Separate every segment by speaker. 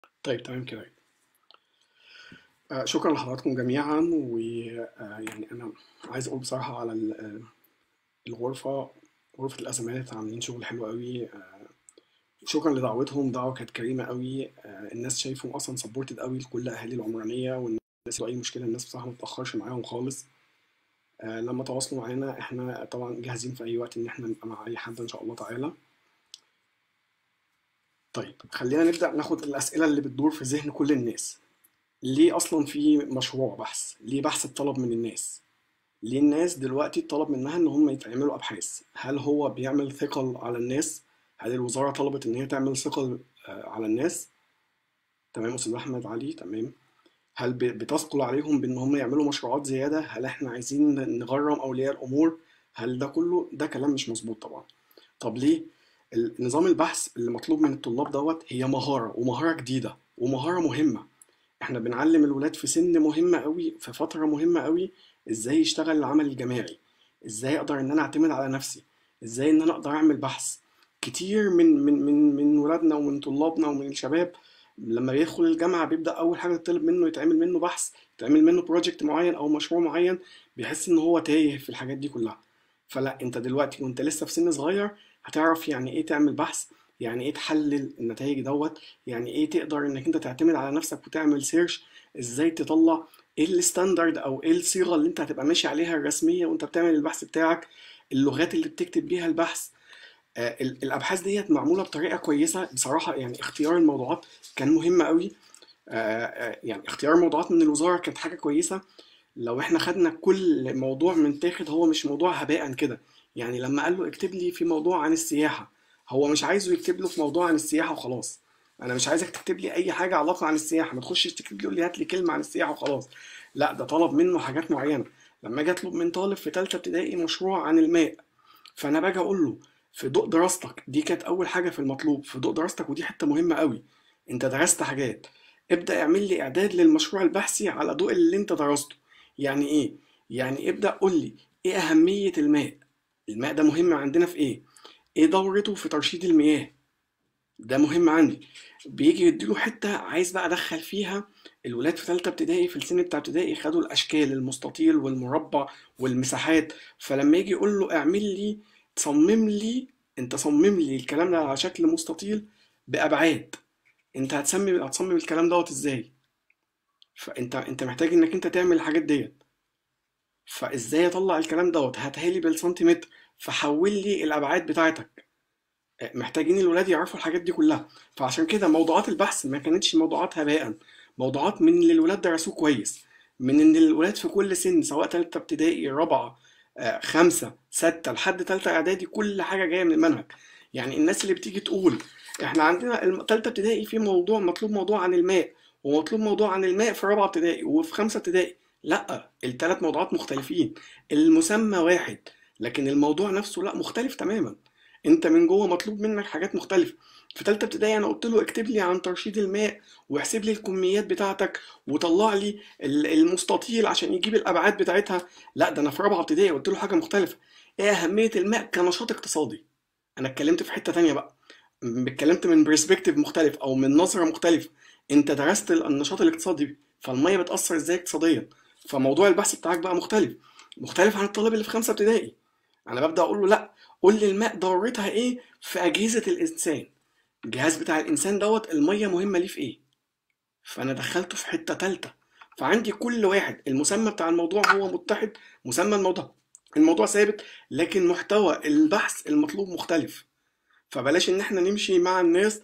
Speaker 1: طيب تمام كده آه، شكرا لحضراتكم جميعا ويعني انا عايز اقول بصراحه على ال- آه، الغرفه غرفه الازمات عاملين شغل حلو قوي آه، شكرا لدعوتهم دعوه كانت كريمه قوي آه، الناس شايفهم اصلا سبورتد قوي لكل اهالي العمرانيه والناس لو اي مشكله الناس بصراحه ما تاخرش معاهم خالص آه، لما تواصلوا معانا احنا طبعا جاهزين في اي وقت ان احنا نبقى مع اي حد ان شاء الله تعالى طيب خلينا نبدا ناخد الاسئله اللي بتدور في ذهن كل الناس ليه اصلا في مشروع بحث ليه بحث اتطلب من الناس ليه الناس دلوقتي اتطلب منها ان هم يتعملوا ابحاث هل هو بيعمل ثقل على الناس هل الوزاره طلبت ان هي تعمل ثقل آه، على الناس تمام استاذ احمد علي تمام هل ب- بتثقل عليهم بان هم يعملوا مشروعات زياده هل احنا عايزين نغرم اولياء الامور هل ده كله ده كلام مش مظبوط طبعا طب ليه نظام البحث اللي مطلوب من الطلاب دوت هي مهاره ومهاره جديده ومهاره مهمه احنا بنعلم الولاد في سن مهمة قوي في فترة مهمة قوي ازاي يشتغل العمل الجماعي ازاي اقدر ان انا اعتمد على نفسي ازاي ان انا اقدر اعمل بحث كتير من من من من ولادنا ومن طلابنا ومن الشباب لما بيدخل الجامعة بيبدأ أول حاجة تطلب منه يتعمل منه بحث يتعمل منه بروجكت معين أو مشروع معين بيحس إن هو تايه في الحاجات دي كلها فلا أنت دلوقتي وأنت لسه في سن صغير هتعرف يعني إيه تعمل بحث يعني إيه تحلل النتائج دوت يعني إيه تقدر إنك أنت تعتمد على نفسك وتعمل سيرش إزاي تطلع إيه الستاندرد أو إيه الصيغة اللي أنت هتبقى ماشي عليها الرسمية وأنت بتعمل البحث بتاعك اللغات اللي بتكتب بيها البحث آه، ال- الابحاث ديت معموله بطريقه كويسه بصراحه يعني اختيار الموضوعات كان مهم قوي آه، آه، يعني اختيار الموضوعات من الوزاره كانت حاجه كويسه لو احنا خدنا كل موضوع منتاخد هو مش موضوع هباء كده يعني لما قال له اكتب لي في موضوع عن السياحه هو مش عايزه يكتب له في موضوع عن السياحه وخلاص انا مش عايزك تكتب لي اي حاجه علاقه عن السياحه ما تخشش تكتب لي يقول لي هات لي كلمه عن السياحه وخلاص لا ده طلب منه حاجات معينه لما اجي اطلب من طالب في ثالثه ابتدائي مشروع عن الماء فانا باجي اقول له في ضوء دراستك دي كانت اول حاجه في المطلوب في ضوء دراستك ودي حته مهمه قوي انت درست حاجات ابدا اعمل لي اعداد للمشروع البحثي على ضوء اللي انت درسته يعني ايه يعني ابدا قول لي ايه اهميه الماء الماء ده مهم عندنا في ايه ايه دورته في ترشيد المياه ده مهم عندي بيجي يديله حته عايز بقى ادخل فيها الولاد في ثالثه ابتدائي في السن بتاع ابتدائي خدوا الاشكال المستطيل والمربع والمساحات فلما يجي يقول له اعمل لي صمم لي انت صمم لي الكلام ده على شكل مستطيل بابعاد انت هتسمي هتصمم الكلام دوت ازاي فانت انت محتاج انك انت تعمل الحاجات ديت فازاي اطلع الكلام دوت هاتها لي بالسنتيمتر فحول لي الابعاد بتاعتك محتاجين الولاد يعرفوا الحاجات دي كلها فعشان كده موضوعات البحث ما كانتش موضوعات هباء موضوعات من اللي الولاد درسوه كويس من ان الولاد في كل سن سواء تالتة ابتدائي رابعة آه، خمسة ستة لحد تالتة اعدادي كل حاجة جاية من المنهج يعني الناس اللي بتيجي تقول احنا عندنا الم- تالتة ابتدائي في موضوع مطلوب موضوع عن الماء ومطلوب موضوع عن الماء في رابعة ابتدائي وفي خمسة ابتدائي لا الثلاث موضوعات مختلفين المسمى واحد لكن الموضوع نفسه لا مختلف تماما انت من جوه مطلوب منك حاجات مختلفة في تالتة ابتدائي انا قلت له اكتب لي عن ترشيد الماء واحسب لي الكميات بتاعتك وطلع لي ال- المستطيل عشان يجيب الابعاد بتاعتها لا ده انا في رابعة ابتدائي قلت له حاجة مختلفة ايه اهمية الماء كنشاط اقتصادي انا اتكلمت في حتة تانية بقى م- اتكلمت من برسبكتيف مختلف او من نظرة مختلفة انت درست ال- النشاط الاقتصادي فالمية بتأثر ازاي اقتصاديا فموضوع البحث بتاعك بقى مختلف مختلف عن الطالب اللي في خمسة ابتدائي انا ببدأ اقول له لا قول لي الماء ضرورتها ايه في اجهزة الانسان الجهاز بتاع الانسان دوت المية مهمة ليه في ايه فانا دخلته في حتة تالتة فعندي كل واحد المسمى بتاع الموضوع هو متحد مسمى الموضوع الموضوع ثابت لكن محتوى البحث المطلوب مختلف فبلاش ان احنا نمشي مع الناس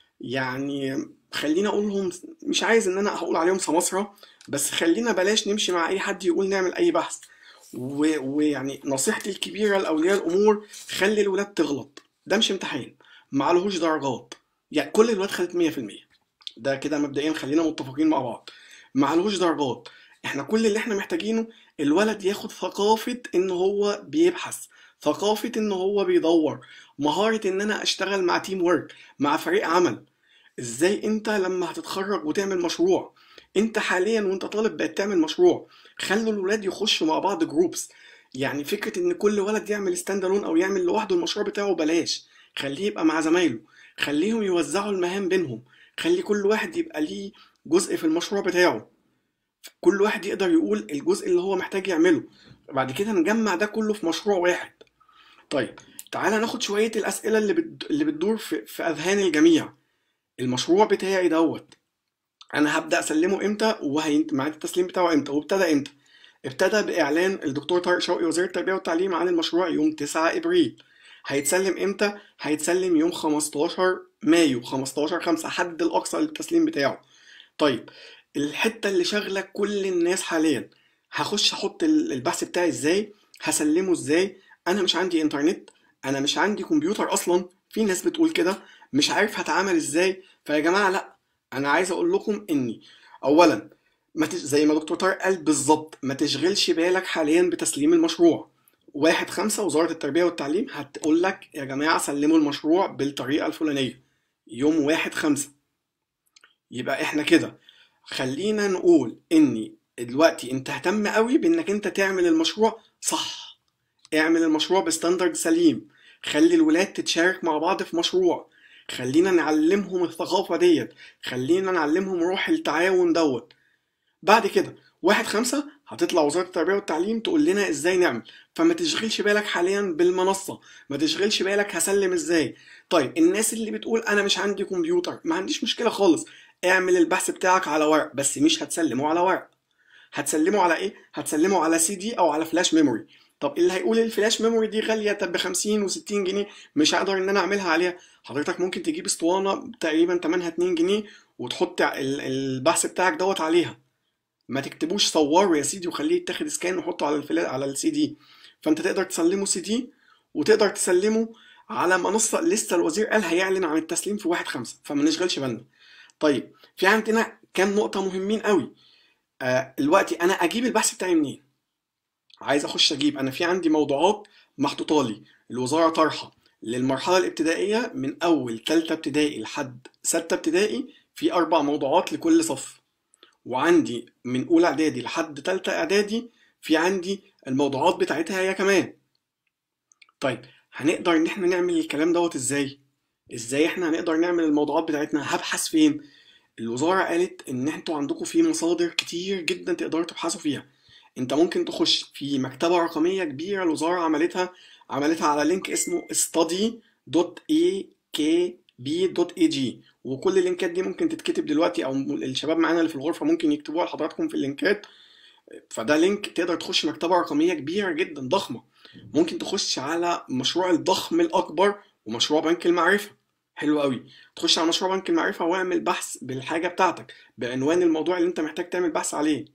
Speaker 1: يعني خلينا اقولهم مش عايز ان انا هقول عليهم سماسرة بس خلينا بلاش نمشي مع اي حد يقول نعمل اي بحث و- ويعني نصيحتي الكبيرة لأولياء الأمور خلي الولاد تغلط ده مش امتحان معلهوش درجات يعني كل الولاد خدت 100% ده كده مبدئيا خلينا متفقين مع بعض معلهوش درجات احنا كل اللي احنا محتاجينه الولد ياخد ثقافة ان هو بيبحث ثقافة ان هو بيدور مهارة ان انا اشتغل مع تيم ورك مع فريق عمل ازاي انت لما هتتخرج وتعمل مشروع انت حاليا وانت طالب بقت تعمل مشروع خلوا الولاد يخشوا مع بعض جروبس يعني فكرة ان كل ولد يعمل ستاند الون او يعمل لوحده المشروع بتاعه بلاش خليه يبقى مع زمايله خليهم يوزعوا المهام بينهم خلي كل واحد يبقى ليه جزء في المشروع بتاعه كل واحد يقدر يقول الجزء اللي هو محتاج يعمله بعد كده نجمع ده كله في مشروع واحد طيب تعالى ناخد شوية الأسئلة اللي بت... اللي بتدور في... في أذهان الجميع المشروع بتاعي دوت أنا هبدأ أسلمه إمتى وميعاد التسليم بتاعه إمتى وابتدى إمتى ابتدى بإعلان الدكتور طارق شوقي وزير التربية والتعليم عن المشروع يوم 9 إبريل هيتسلم إمتى؟ هيتسلم يوم 15 مايو 15 5 حد الأقصى للتسليم بتاعه طيب الحتة اللي شاغلة كل الناس حاليا هخش أحط البحث بتاعي إزاي؟ هسلمه إزاي؟ أنا مش عندي إنترنت أنا مش عندي كمبيوتر أصلا في ناس بتقول كده مش عارف هتعامل إزاي فيا جماعة لأ أنا عايز أقول لكم إني أولا ما تش... زي ما دكتور طارق قال بالظبط ما تشغلش بالك حاليا بتسليم المشروع واحد خمسة وزارة التربية والتعليم هتقول لك يا جماعة سلموا المشروع بالطريقة الفلانية يوم واحد خمسة يبقى احنا كده خلينا نقول اني دلوقتي انت اهتم قوي بانك انت تعمل المشروع صح اعمل المشروع بستاندرد سليم خلي الولاد تتشارك مع بعض في مشروع خلينا نعلمهم الثقافة ديت خلينا نعلمهم روح التعاون دوت بعد كده واحد خمسة هتطلع وزارة التربية والتعليم تقول لنا ازاي نعمل فما تشغلش بالك حاليا بالمنصة ما تشغلش بالك هسلم ازاي طيب الناس اللي بتقول انا مش عندي كمبيوتر ما عنديش مشكلة خالص اعمل البحث بتاعك على ورق بس مش هتسلمه على ورق هتسلمه على ايه هتسلمه على سي دي او على فلاش ميموري طب اللي هيقول الفلاش ميموري دي غاليه طب ب 50 و60 جنيه مش هقدر ان انا اعملها عليها حضرتك ممكن تجيب اسطوانه تقريبا ثمنها 2 جنيه وتحط البحث بتاعك دوت عليها ما تكتبوش صوره يا سيدي وخليه يتاخد سكان وحطه على الفلا على السي دي فانت تقدر تسلمه سي دي وتقدر تسلمه على منصه لسه الوزير قال هيعلن عن التسليم في 1 5 فما نشغلش بالنا طيب في عندنا كام نقطه مهمين قوي آه دلوقتي انا اجيب البحث بتاعي منين عايز اخش اجيب انا في عندي موضوعات محطوطه لي الوزاره طرحه للمرحله الابتدائيه من اول ثالثه ابتدائي لحد سته ابتدائي في اربع موضوعات لكل صف وعندي من اولى اعدادي لحد تالتة اعدادي في عندي الموضوعات بتاعتها هي كمان طيب هنقدر ان احنا نعمل الكلام دوت ازاي ازاي احنا هنقدر نعمل الموضوعات بتاعتنا هبحث فين الوزارة قالت ان انتوا عندكم في مصادر كتير جدا تقدروا تبحثوا فيها انت ممكن تخش في مكتبة رقمية كبيرة الوزارة عملتها عملتها على لينك اسمه study.akb.ag وكل اللينكات دي ممكن تتكتب دلوقتي او الشباب معانا اللي في الغرفة ممكن يكتبوها لحضراتكم في اللينكات فده لينك تقدر تخش مكتبة رقمية كبيرة جدا ضخمة ممكن تخش على مشروع الضخم الأكبر ومشروع بنك المعرفة حلو قوي تخش على مشروع بنك المعرفة واعمل بحث بالحاجة بتاعتك بعنوان الموضوع اللي انت محتاج تعمل بحث عليه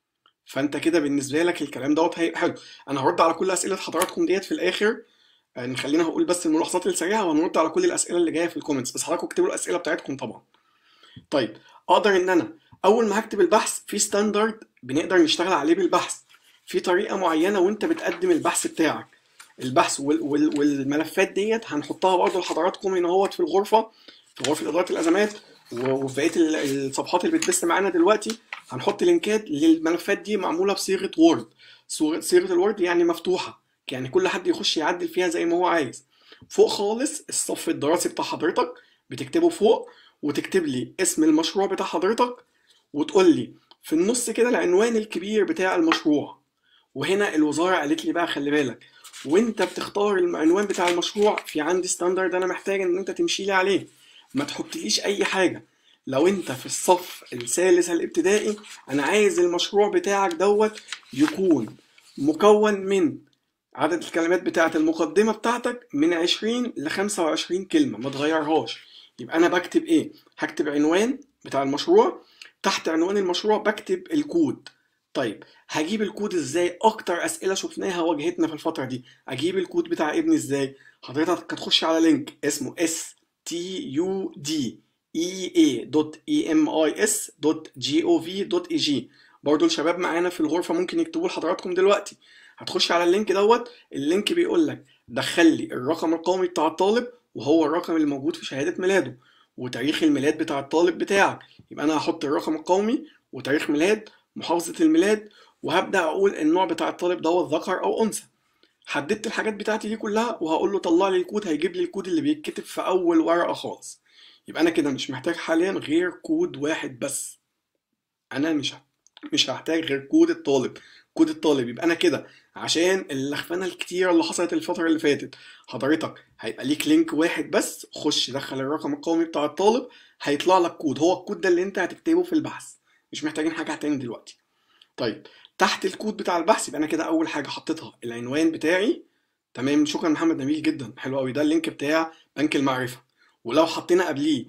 Speaker 1: فانت كده بالنسبة لك الكلام دوت هيبقى حلو انا هرد على كل اسئلة حضراتكم ديت في الاخر يعني خلينا هقول بس الملاحظات السريعة وهنرد على كل الاسئلة اللي جاية في الكومنتس بس حضراتكم اكتبوا الاسئلة بتاعتكم طبعا طيب اقدر ان انا اول ما هكتب البحث في ستاندرد بنقدر نشتغل عليه بالبحث في طريقة معينة وانت بتقدم البحث بتاعك البحث وال وال والملفات ديت هنحطها برضه لحضراتكم هنا اهوت في الغرفة في غرفة إدارة الأزمات وفي بقية الصفحات اللي بتبث معانا دلوقتي هنحط لينكات للملفات دي معمولة بصيغة وورد صيغة الوورد يعني مفتوحة يعني كل حد يخش يعدل فيها زي ما هو عايز فوق خالص الصف الدراسي بتاع حضرتك بتكتبه فوق وتكتب لي اسم المشروع بتاع حضرتك وتقول لي في النص كده العنوان الكبير بتاع المشروع وهنا الوزارة قالت لي بقى خلي بالك وانت بتختار العنوان بتاع المشروع في عندي ستاندرد انا محتاج ان انت تمشي لي عليه ما تحطليش اي حاجة لو انت في الصف الثالث الابتدائي انا عايز المشروع بتاعك دوت يكون مكون من عدد الكلمات بتاعت المقدمة بتاعتك من 20 ل 25 كلمة ما تغيرهاش يبقى انا بكتب ايه هكتب عنوان بتاع المشروع تحت عنوان المشروع بكتب الكود طيب هجيب الكود ازاي اكتر اسئله شفناها واجهتنا في الفتره دي اجيب الكود بتاع ابني ازاي حضرتك هتخش على لينك اسمه s t u d e a e m i s g o v e g برضه الشباب معانا في الغرفه ممكن يكتبوا لحضراتكم دلوقتي هتخش على اللينك دوت اللينك بيقول لك دخل لي الرقم القومي بتاع الطالب وهو الرقم اللي موجود في شهاده ميلاده وتاريخ الميلاد بتاع الطالب بتاعك يبقى انا هحط الرقم القومي وتاريخ ميلاد محافظة الميلاد وهبدأ أقول النوع بتاع الطالب دوت ذكر أو أنثى حددت الحاجات بتاعتي دي كلها وهقول له طلع لي الكود هيجيب لي الكود اللي بيتكتب في أول ورقة خالص يبقى انا كده مش محتاج حاليا غير كود واحد بس انا مش مش هحتاج غير كود الطالب كود الطالب يبقى انا كده عشان اللخفنه الكتيره اللي حصلت الفتره اللي فاتت حضرتك هيبقى ليك لينك واحد بس خش دخل الرقم القومي بتاع الطالب هيطلع لك كود هو الكود ده اللي انت هتكتبه في البحث مش محتاجين حاجه تاني دلوقتي طيب تحت الكود بتاع البحث يبقى انا كده اول حاجه حطيتها العنوان بتاعي تمام شكرا محمد نبيل جدا حلو قوي ده اللينك بتاع بنك المعرفه ولو حطينا قبليه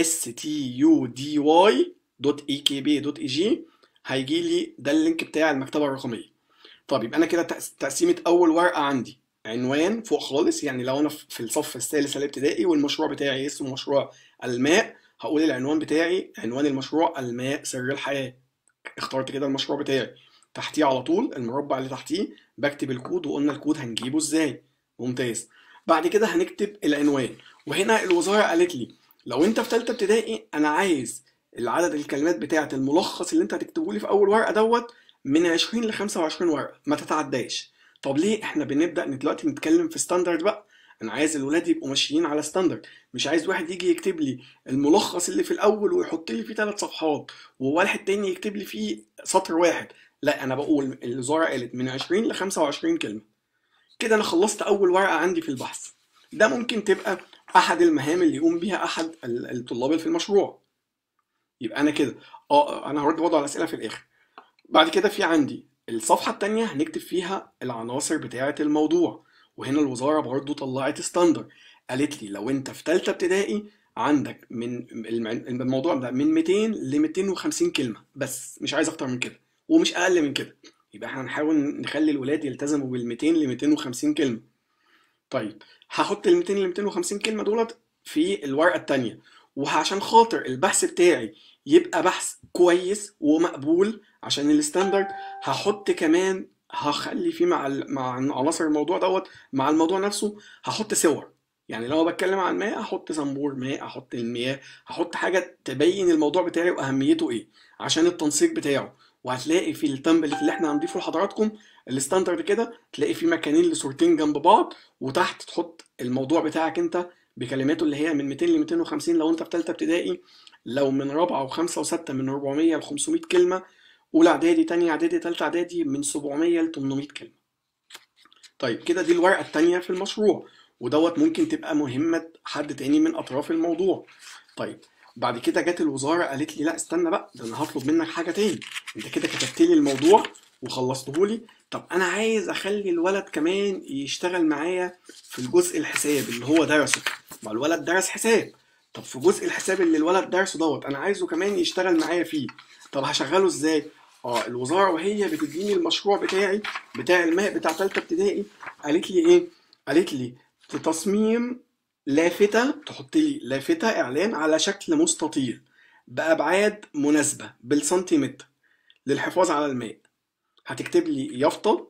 Speaker 1: study.ekb.eg هيجي لي ده اللينك بتاع المكتبه الرقميه طب يبقى انا كده تقسيمه اول ورقه عندي عنوان فوق خالص يعني لو انا في الصف الثالث الابتدائي والمشروع بتاعي اسمه مشروع الماء هقول العنوان بتاعي عنوان المشروع الماء سر الحياه اخترت كده المشروع بتاعي تحتيه على طول المربع اللي تحتيه بكتب الكود وقلنا الكود هنجيبه ازاي ممتاز بعد كده هنكتب العنوان وهنا الوزاره قالت لي لو انت في ثالثه ابتدائي انا عايز العدد الكلمات بتاعه الملخص اللي انت هتكتبه لي في اول ورقه دوت من 20 ل 25 ورقه ما تتعداش طب ليه احنا بنبدا دلوقتي نتكلم في ستاندرد بقى انا عايز الولاد يبقوا ماشيين على ستاندرد مش عايز واحد يجي يكتب لي الملخص اللي في الاول ويحط لي فيه ثلاث صفحات وواحد تاني يكتب لي فيه سطر واحد لا انا بقول الوزاره قالت من 20 ل 25 كلمه كده انا خلصت اول ورقه عندي في البحث ده ممكن تبقى احد المهام اللي يقوم بيها احد الطلاب اللي في المشروع يبقى انا كده اه انا هرد برضه على الاسئله في الاخر بعد كده في عندي الصفحه الثانيه هنكتب فيها العناصر بتاعه الموضوع وهنا الوزاره برضه طلعت ستاندر قالت لي لو انت في ثالثه ابتدائي عندك من الموضوع ده من 200 ل 250 كلمه بس مش عايز اكتر من كده ومش اقل من كده يبقى احنا هنحاول نخلي الولاد يلتزموا بال 200 ل 250 كلمه طيب هحط ال 200 ل 250 كلمه دولت في الورقه الثانيه وعشان خاطر البحث بتاعي يبقى بحث كويس ومقبول عشان الستاندرد هحط كمان هخلي فيه مع مع عناصر الموضوع دوت مع الموضوع نفسه هحط صور يعني لو بتكلم عن الماء احط زنبور ماء احط المياه هحط حاجه تبين الموضوع بتاعي واهميته ايه عشان التنسيق بتاعه وهتلاقي في التمبلت اللي احنا هنضيفه لحضراتكم الستاندرد كده تلاقي في مكانين لصورتين جنب بعض وتحت تحط الموضوع بتاعك انت بكلماته اللي هي من 200 ل 250 لو انت في ثالثه ابتدائي لو من رابعه وخمسه وسته من 400 ل 500 كلمه اولى اعدادي تانية اعدادي تالتة اعدادي من 700 ل 800 كلمه طيب كده دي الورقه الثانيه في المشروع ودوت ممكن تبقى مهمه حد تاني من اطراف الموضوع طيب بعد كده جت الوزاره قالت لي لا استنى بقى ده انا هطلب منك حاجه تاني انت كده كتبت لي الموضوع وخلصته لي طب انا عايز اخلي الولد كمان يشتغل معايا في الجزء الحساب اللي هو درسه ما الولد درس حساب طب في جزء الحساب اللي الولد درسه دوت انا عايزه كمان يشتغل معايا فيه طب هشغله ازاي اه الوزاره وهي بتديني المشروع بتاعي بتاع الماء بتاع ثالثه ابتدائي قالت لي ايه قالت لي في تصميم لافته تحط لي لافته اعلان على شكل مستطيل بابعاد مناسبه بالسنتيمتر للحفاظ على الماء هتكتب لي يافطه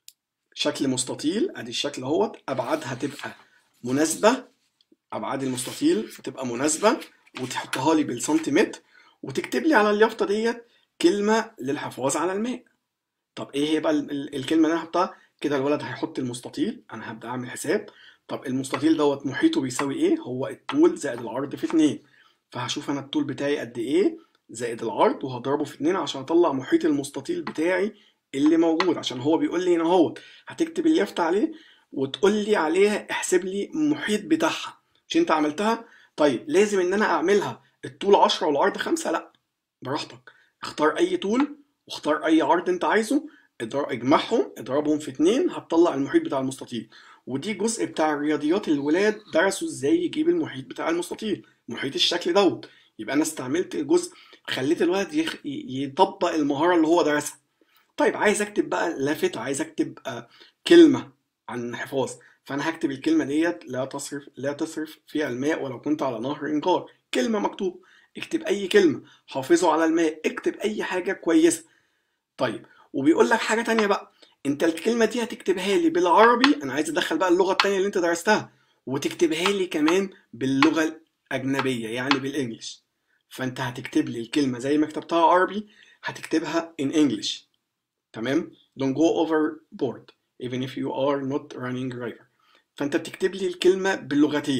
Speaker 1: شكل مستطيل ادي الشكل اهوت ابعادها تبقى مناسبه ابعاد المستطيل تبقى مناسبه وتحطها لي بالسنتيمتر وتكتب لي على اليافطه ديت كلمه للحفاظ على الماء طب ايه هي بقى الكلمه اللي انا هحطها كده الولد هيحط المستطيل انا هبدا اعمل حساب طب المستطيل دوت محيطه بيساوي ايه هو الطول زائد العرض في اتنين فهشوف انا الطول بتاعي قد ايه زائد العرض وهضربه في اتنين عشان اطلع محيط المستطيل بتاعي اللي موجود عشان هو بيقول لي هنا اهوت هتكتب اليافطه عليه وتقول لي عليها احسب لي المحيط بتاعها مش انت عملتها طيب لازم ان انا اعملها الطول 10 والعرض 5 لا براحتك اختار اي طول واختار اي عرض انت عايزه اجمعهم اضربهم في اتنين هتطلع المحيط بتاع المستطيل ودي جزء بتاع الرياضيات الولاد درسوا ازاي يجيب المحيط بتاع المستطيل محيط الشكل دوت يبقى انا استعملت جزء خليت الولد يخ... يطبق المهاره اللي هو درسها طيب عايز اكتب بقى لافته عايز اكتب آه كلمه عن الحفاظ فانا هكتب الكلمه ديت لا تصرف لا تصرف فيها الماء ولو كنت على نهر انقار كلمه مكتوب اكتب اي كلمه حافظوا على الماء اكتب اي حاجه كويسه طيب وبيقول لك حاجه تانية بقى انت الكلمه دي هتكتبها لي بالعربي انا عايز ادخل بقى اللغه التانية اللي انت درستها وتكتبها لي كمان باللغه الاجنبيه يعني بالانجلش فانت هتكتب لي الكلمه زي ما كتبتها عربي هتكتبها in English تمام don't go overboard even if you are not running river فانت بتكتب لي الكلمه باللغتين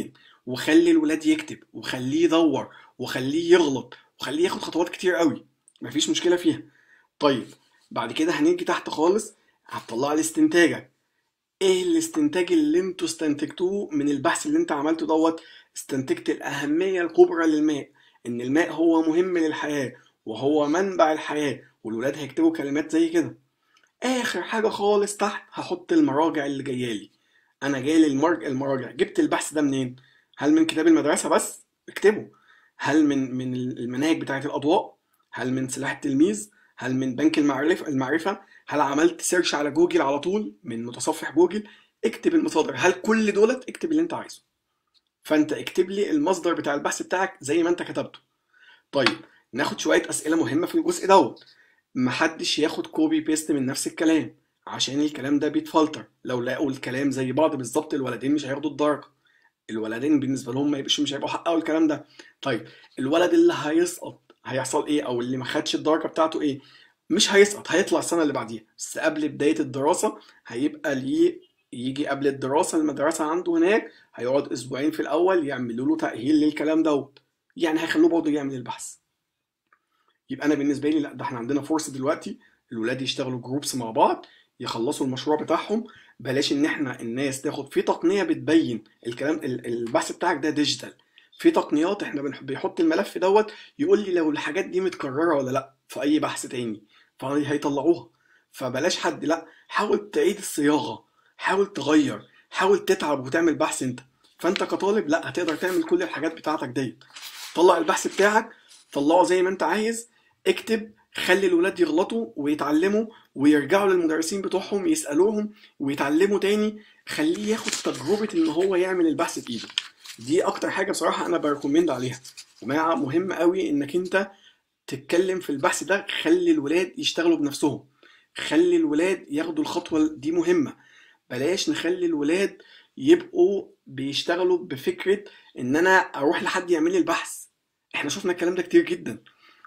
Speaker 1: وخلي الولاد يكتب وخليه يدور وخليه يغلط وخليه ياخد خطوات كتير قوي مفيش مشكله فيها طيب بعد كده هنيجي تحت خالص هتطلع لي استنتاجك ايه الاستنتاج اللي انتوا استنتجتوه من البحث اللي انت عملته دوت استنتجت الاهميه الكبرى للماء ان الماء هو مهم للحياه وهو منبع الحياه والولاد هيكتبوا كلمات زي كده اخر حاجه خالص تحت هحط المراجع اللي جايالي انا جاي المرج... المراجع جبت البحث ده منين هل من كتاب المدرسه بس اكتبه هل من من المناهج بتاعه الاضواء هل من سلاح التلميذ هل من بنك المعرفه المعرفه هل عملت سيرش على جوجل على طول من متصفح جوجل اكتب المصادر هل كل دولت اكتب اللي انت عايزه فانت اكتب لي المصدر بتاع البحث بتاعك زي ما انت كتبته طيب ناخد شويه اسئله مهمه في الجزء دوت محدش ياخد كوبي بيست من نفس الكلام عشان الكلام ده بيتفلتر لو لقوا الكلام زي بعض بالظبط الولدين مش هياخدوا الدرجه الولدين بالنسبه لهم ما يبقاش مش هيبقوا حققوا الكلام ده طيب الولد اللي هيسقط هيحصل ايه او اللي ما خدش الدرجه بتاعته ايه مش هيسقط هيطلع السنه اللي بعديها بس قبل بدايه الدراسه هيبقى ليه يجي قبل الدراسه المدرسه عنده هناك هيقعد اسبوعين في الاول يعملوا له تاهيل للكلام دوت يعني هيخلوه برضه يعمل البحث يبقى انا بالنسبه لي لا ده احنا عندنا فرصه دلوقتي الولاد يشتغلوا جروبس مع بعض يخلصوا المشروع بتاعهم بلاش ان احنا الناس تاخد في تقنيه بتبين الكلام البحث بتاعك ده ديجيتال في تقنيات احنا بيحط الملف دوت يقول لي لو الحاجات دي متكرره ولا لا في اي بحث تاني فهيطلعوها فبلاش حد لا حاول تعيد الصياغه حاول تغير حاول تتعب وتعمل بحث انت فانت كطالب لا هتقدر تعمل كل الحاجات بتاعتك ديت طلع البحث بتاعك طلعه زي ما انت عايز اكتب خلي الولاد يغلطوا ويتعلموا ويرجعوا للمدرسين بتوعهم يسالوهم ويتعلموا تاني خليه ياخد تجربه ان هو يعمل البحث بايده دي اكتر حاجه بصراحه انا بريكومند عليها جماعه مهم قوي انك انت تتكلم في البحث ده خلي الولاد يشتغلوا بنفسهم خلي الولاد ياخدوا الخطوه دي مهمه بلاش نخلي الولاد يبقوا بيشتغلوا بفكره ان انا اروح لحد يعمل لي البحث احنا شفنا الكلام ده كتير جدا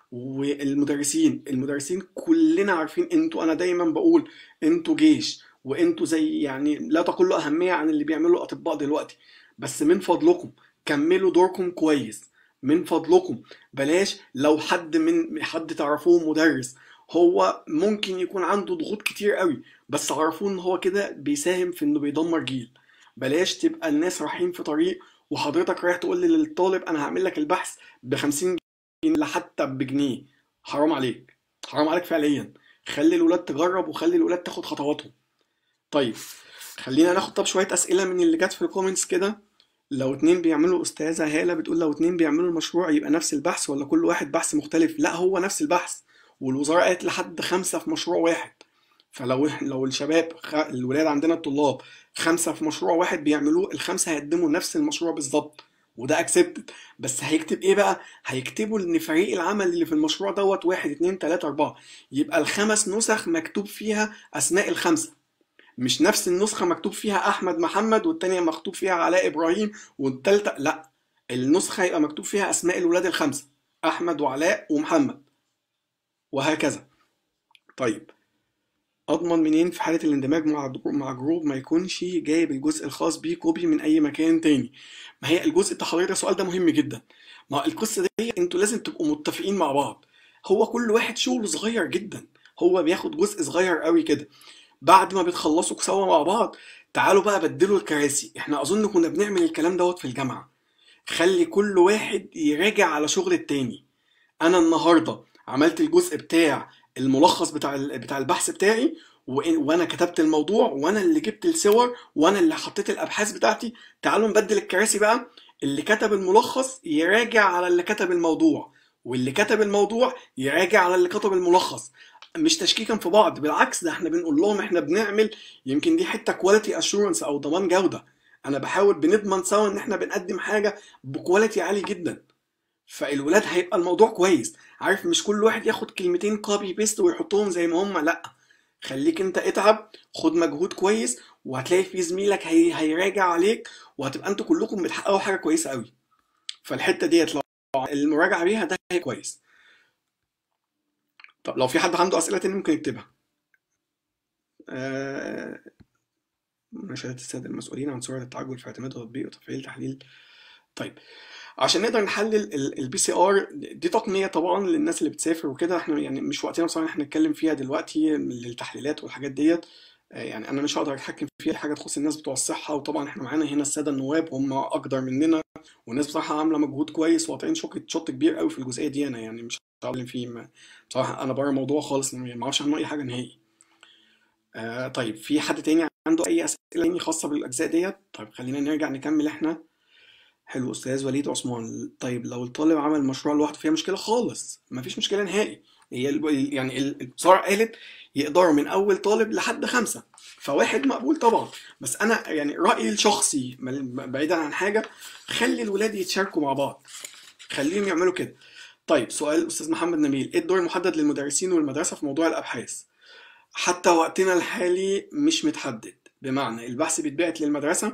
Speaker 1: والمدرسين المدرسين كلنا عارفين انتوا انا دايما بقول انتوا جيش وانتوا زي يعني لا تقل اهميه عن اللي بيعملوا الاطباء دلوقتي بس من فضلكم كملوا دوركم كويس من فضلكم بلاش لو حد من حد تعرفوه مدرس هو ممكن يكون عنده ضغوط كتير قوي بس عرفوه ان هو كده بيساهم في انه بيدمر جيل بلاش تبقى الناس رايحين في طريق وحضرتك رايح تقول للطالب انا هعمل لك البحث ب 50 جنيه حتى بجنيه حرام عليك حرام عليك فعليا خلي الولاد تجرب وخلي الولاد تاخد خطواتهم طيب خلينا ناخد طب شويه اسئله من اللي جت في الكومنتس كده لو اتنين بيعملوا استاذه هاله بتقول لو اتنين بيعملوا المشروع يبقى نفس البحث ولا كل واحد بحث مختلف لا هو نفس البحث والوزاره قالت لحد خمسه في مشروع واحد فلو لو الشباب الولاد عندنا الطلاب خمسه في مشروع واحد بيعملوه الخمسه هيقدموا نفس المشروع بالظبط وده اكسبتد بس هيكتب ايه بقى هيكتبوا ان فريق العمل اللي في المشروع دوت واحد اتنين تلاته اربعه يبقى الخمس نسخ مكتوب فيها اسماء الخمسه مش نفس النسخه مكتوب فيها احمد محمد والتانيه مكتوب فيها علاء ابراهيم والتالته لا النسخه يبقى مكتوب فيها اسماء الولاد الخمسه احمد وعلاء ومحمد وهكذا طيب اضمن منين في حاله الاندماج مع مع جروب ما يكونش جايب الجزء الخاص بيه كوبي من اي مكان تاني ما هي الجزء التحضيري السؤال ده مهم جدا ما القصه دي انتوا لازم تبقوا متفقين مع بعض هو كل واحد شغله صغير جدا هو بياخد جزء صغير قوي كده بعد ما بتخلصوا سوا مع بعض تعالوا بقى بدلوا الكراسي احنا اظن كنا بنعمل الكلام دوت في الجامعه خلي كل واحد يراجع على شغل التاني انا النهارده عملت الجزء بتاع الملخص بتاع بتاع البحث بتاعي وانا كتبت الموضوع وانا اللي جبت الصور وانا اللي حطيت الابحاث بتاعتي تعالوا نبدل الكراسي بقى اللي كتب الملخص يراجع على اللي كتب الموضوع واللي كتب الموضوع يراجع على اللي كتب الملخص مش تشكيكا في بعض بالعكس ده احنا بنقول لهم احنا بنعمل يمكن دي حته كواليتي اشورنس او ضمان جوده انا بحاول بنضمن سوا ان احنا بنقدم حاجه بكواليتي عالي جدا فالولاد هيبقى الموضوع كويس عارف مش كل واحد ياخد كلمتين كوبي بيست ويحطهم زي ما هم لا خليك انت اتعب خد مجهود كويس وهتلاقي في زميلك هي... هيراجع عليك وهتبقى انتوا كلكم بتحققوا حاجه كويسه قوي فالحته ديت لو المراجعه بيها ده هي كويس طب لو في حد عنده اسئله تاني ممكن يكتبها آه... مناشدة السادة المسؤولين عن سرعة التعجل في اعتماد تطبيق وتفعيل تحليل طيب عشان نقدر نحلل البي سي ار دي تقنيه طبعا للناس اللي بتسافر وكده احنا يعني مش وقتنا بصراحه احنا نتكلم فيها دلوقتي للتحليلات والحاجات ديت آه، يعني انا مش هقدر اتحكم فيها حاجه تخص الناس بتوع الصحه وطبعا احنا معانا هنا الساده النواب هم اقدر مننا والناس بصراحه عامله مجهود كويس وقاطعين شوط شوط كبير قوي في الجزئيه دي انا يعني مش هتكلم فيه ما- بصراحه انا بره الموضوع خالص ما اعرفش عنه اي حاجه نهائي آه طيب في حد تاني عنده اي اسئله تاني خاصه بالاجزاء ديت طيب خلينا نرجع نكمل احنا حلو استاذ وليد عثمان طيب لو الطالب عمل مشروع لوحده فيها مشكله خالص مفيش مشكله نهائي هي ال- يعني ال- البصارة قالت يقدروا من اول طالب لحد خمسه فواحد مقبول طبعا بس انا يعني رايي الشخصي مل- بعيدا عن حاجه خلي الولاد يتشاركوا مع بعض خليهم يعملوا كده طيب سؤال استاذ محمد نبيل ايه الدور المحدد للمدرسين والمدرسه في موضوع الابحاث حتى وقتنا الحالي مش متحدد بمعنى البحث بيتبعت للمدرسه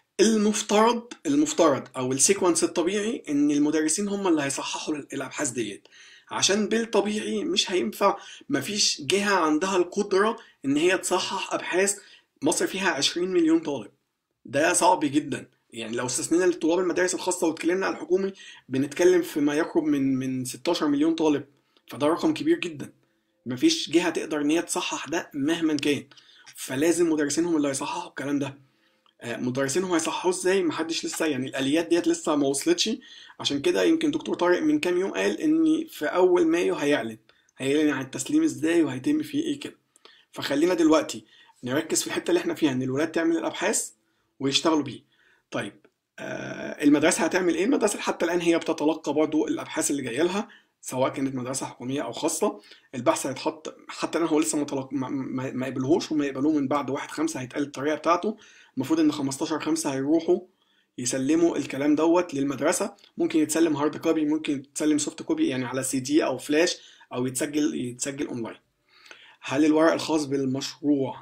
Speaker 1: المفترض المفترض او السيكونس الطبيعي ان المدرسين هم اللي هيصححوا الابحاث ديت عشان بالطبيعي مش هينفع مفيش جهة عندها القدرة ان هي تصحح ابحاث مصر فيها 20 مليون طالب ده صعب جدا يعني لو استثنينا لطلاب المدارس الخاصة واتكلمنا على الحكومي بنتكلم في ما يقرب من من 16 مليون طالب فده رقم كبير جدا مفيش جهة تقدر ان هي تصحح ده مهما كان فلازم مدرسينهم اللي هيصححوا الكلام ده آه، مدرسينهم هيصححوه ازاي محدش لسه يعني الاليات ديت لسه ما وصلتش عشان كده يمكن دكتور طارق من كام يوم قال ان في اول مايو هيعلن هيعلن عن التسليم ازاي وهيتم فيه ايه كده فخلينا دلوقتي نركز في الحته اللي احنا فيها ان الولاد تعمل الابحاث ويشتغلوا بيه طيب آه المدرسه هتعمل ايه المدرسه حتى الان هي بتتلقى برضو الابحاث اللي جايه لها سواء كانت مدرسه حكوميه او خاصه البحث هيتحط حتى الان هو لسه متلق... ما, ما, ما قبلوهوش هم يقبلوه من بعد واحد خمسة هيتقال الطريقه بتاعته المفروض ان 15 خمسة هيروحوا يسلموا الكلام دوت للمدرسه ممكن يتسلم هارد كوبي ممكن يتسلم سوفت كوبي يعني على سي دي او فلاش او يتسجل يتسجل اونلاين هل الورق الخاص بالمشروع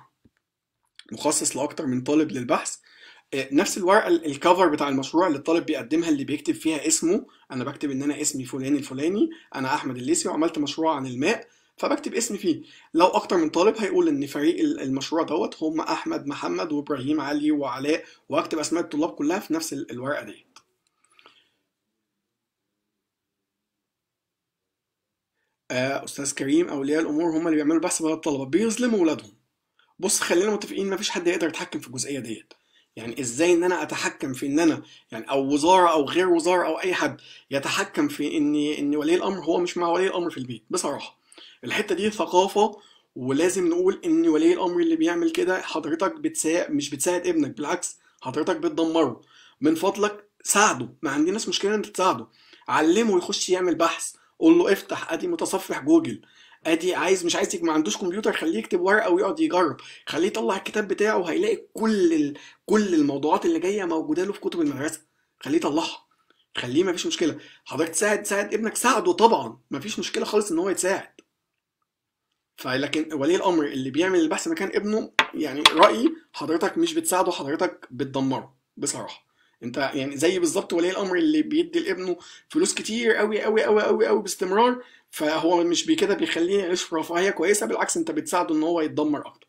Speaker 1: مخصص لاكتر من طالب للبحث آه، نفس الورقه ال- الكفر بتاع المشروع اللي الطالب بيقدمها اللي بيكتب فيها اسمه انا بكتب ان انا اسمي فلان الفلاني انا احمد الليثي وعملت مشروع عن الماء فبكتب اسمي فيه لو اكتر من طالب هيقول ان فريق ال- المشروع دوت هم احمد محمد وابراهيم علي وعلاء واكتب اسماء الطلاب كلها في نفس ال- الورقه دي آه، استاذ كريم اولياء الامور هم اللي بيعملوا البحث بدل الطلبه بيظلموا اولادهم بص خلينا متفقين مفيش حد يقدر يتحكم في الجزئيه ديت يعني ازاي ان انا اتحكم في ان انا يعني او وزاره او غير وزاره او اي حد يتحكم في ان ان ولي الامر هو مش مع ولي الامر في البيت بصراحه الحته دي ثقافه ولازم نقول ان ولي الامر اللي بيعمل كده حضرتك بتساعد مش بتساعد ابنك بالعكس حضرتك بتدمره من فضلك ساعده ما عندناش مشكله ان انت تساعده علمه يخش يعمل بحث قول له افتح ادي متصفح جوجل ادي عايز مش عايز يك- ما عندوش كمبيوتر خليه يكتب ورقه ويقعد يجرب خليه يطلع الكتاب بتاعه هيلاقي كل ال... كل الموضوعات اللي جايه موجوده له في كتب المدرسه خليه يطلعها خليه ما فيش مشكله حضرتك تساعد تساعد ابنك ساعده طبعا ما فيش مشكله خالص ان هو يتساعد فلكن ولي الامر اللي بيعمل البحث مكان ابنه يعني رايي حضرتك مش بتساعده حضرتك بتدمره بصراحه انت يعني زي بالظبط ولي الامر اللي بيدي لابنه فلوس كتير قوي قوي قوي قوي قوي باستمرار فهو مش بي كده بيخليه يعيش في رفاهيه كويسه بالعكس انت بتساعده ان هو يتدمر اكتر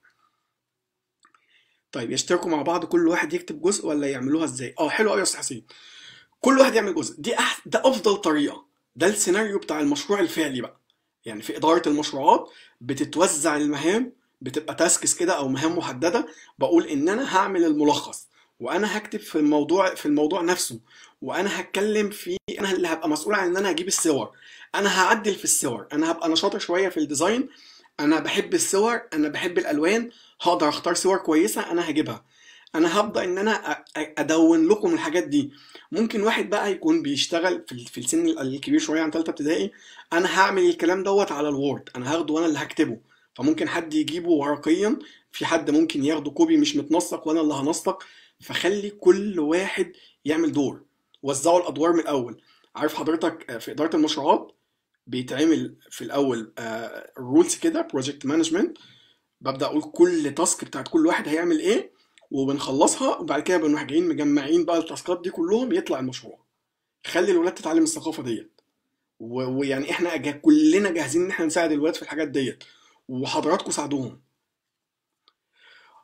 Speaker 1: طيب يشتركوا مع بعض كل واحد يكتب جزء ولا يعملوها ازاي اه حلو قوي يا استاذ حسين كل واحد يعمل جزء دي أح... ده افضل طريقه ده السيناريو بتاع المشروع الفعلي بقى يعني في اداره المشروعات بتتوزع المهام بتبقى تاسكس كده او مهام محدده بقول ان انا هعمل الملخص وانا هكتب في الموضوع في الموضوع نفسه وانا هتكلم في انا اللي هبقى مسؤول عن ان انا هجيب الصور انا هعدل في الصور انا هبقى انا شاطر شويه في الديزاين انا بحب الصور انا بحب الالوان هقدر اختار صور كويسه انا هجيبها انا هبدا ان انا أ- أ- ادون لكم الحاجات دي ممكن واحد بقى يكون بيشتغل في ال- في السن الكبير شويه عن ثالثه ابتدائي انا هعمل الكلام دوت على الوورد انا هاخده وانا اللي هكتبه فممكن حد يجيبه ورقيا في حد ممكن ياخده كوبي مش متنسق وانا اللي هنسق فخلي كل واحد يعمل دور وزعوا الادوار من الاول عارف حضرتك آه، في اداره المشروعات بيتعمل في الاول رولز كده بروجكت مانجمنت ببدا اقول كل تاسك بتاعت كل واحد هيعمل ايه وبنخلصها وبعد كده بنروح جايين مجمعين بقى التاسكات دي كلهم يطلع المشروع خلي الولاد تتعلم الثقافه ديت و- ويعني احنا جا كلنا جاهزين ان احنا نساعد الولاد في الحاجات ديت وحضراتكم ساعدوهم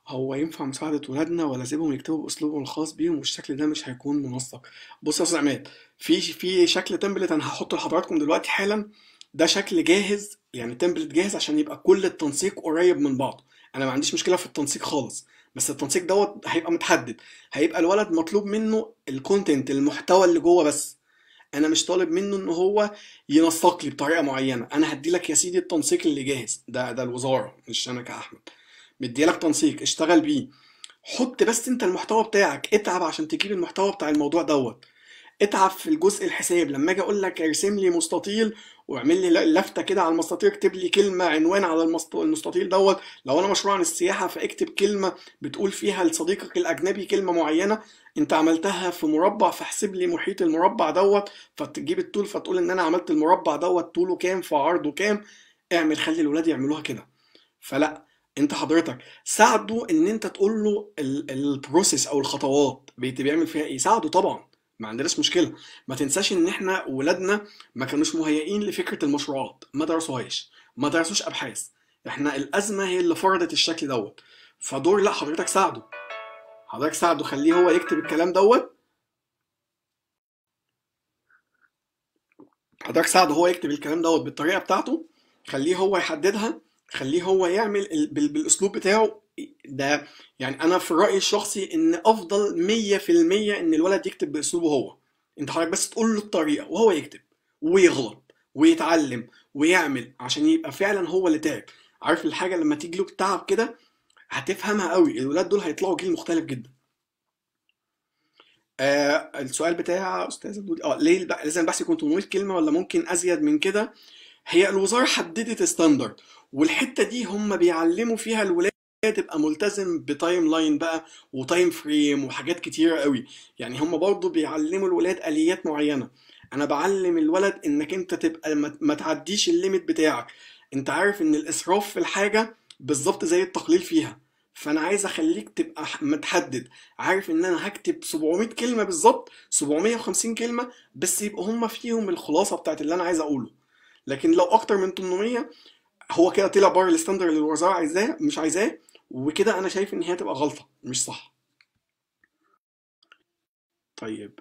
Speaker 1: هو ينفع مساعدة ولادنا ولا اسيبهم يكتبوا باسلوبهم الخاص بيهم والشكل ده مش هيكون منسق بص يا استاذ عماد في في شكل تمبلت انا هحطه لحضراتكم دلوقتي حالا ده شكل جاهز يعني تمبلت جاهز عشان يبقى كل التنسيق قريب من بعضه انا ما عنديش مشكلة في التنسيق خالص بس التنسيق دوت هيبقى متحدد هيبقى الولد مطلوب منه الكونتنت المحتوى اللي جوه بس انا مش طالب منه ان هو ينسق لي بطريقه معينه انا هدي لك يا سيدي التنسيق اللي جاهز ده ده الوزاره مش انا كاحمد مدي لك تنسيق اشتغل بيه حط بس انت المحتوى بتاعك اتعب عشان تجيب المحتوى بتاع الموضوع دوت اتعب في الجزء الحساب لما اجي اقول لك ارسم لي مستطيل واعمل لي لفته كده على المستطيل اكتب لي كلمه عنوان على المست- المستطيل دوت لو انا مشروع عن السياحه فاكتب كلمه بتقول فيها لصديقك الاجنبي كلمه معينه انت عملتها في مربع فاحسب لي محيط المربع دوت فتجيب الطول فتقول ان انا عملت المربع دوت طوله كام فعرضه كام اعمل خلي الولاد يعملوها كده فلا انت حضرتك ساعده ان انت تقول له البروسيس او الخطوات بيت- بيعمل فيها ايه ساعده طبعا ما عندناش مشكله ما تنساش ان احنا ولادنا ما كانوش مهيئين لفكره المشروعات ما درسوهاش ما درسوش ابحاث احنا الازمه هي اللي فرضت الشكل دوت فدور لا حضرتك ساعده حضرتك ساعده خليه هو يكتب الكلام دوت حضرتك ساعده هو يكتب الكلام دوت بالطريقه بتاعته خليه هو يحددها خليه هو يعمل ال- بال- بالاسلوب بتاعه ده يعني انا في رايي الشخصي ان افضل 100% ان الولد يكتب باسلوبه هو انت حضرتك بس تقول له الطريقه وهو يكتب ويغلط ويتعلم ويعمل عشان يبقى فعلا هو اللي تعب عارف الحاجه لما تيجي له تعب كده هتفهمها قوي الولاد دول هيطلعوا جيل مختلف جدا آه السؤال بتاع استاذ دودي اه ليه الب- لازم البحث يكون 800 كلمه ولا ممكن ازيد من كده هي الوزاره حددت ستاندرد والحته دي هم بيعلموا فيها الولاد تبقى ملتزم بتايم لاين بقى وتايم فريم وحاجات كتيره قوي يعني هم برضو بيعلموا الولاد اليات معينه انا بعلم الولد انك انت تبقى ما ما تعديش الليميت بتاعك انت عارف ان الاسراف في الحاجه بالظبط زي التقليل فيها فانا عايز اخليك تبقى ح- متحدد عارف ان انا هكتب 700 كلمه بالظبط 750 كلمه بس يبقوا هم فيهم الخلاصه بتاعت اللي انا عايز اقوله لكن لو اكتر من 800 هو كده طلع بره الستاندرد اللي الوزاره عايزاه مش عايزاه وكده انا شايف ان هي تبقى غلطه مش صح طيب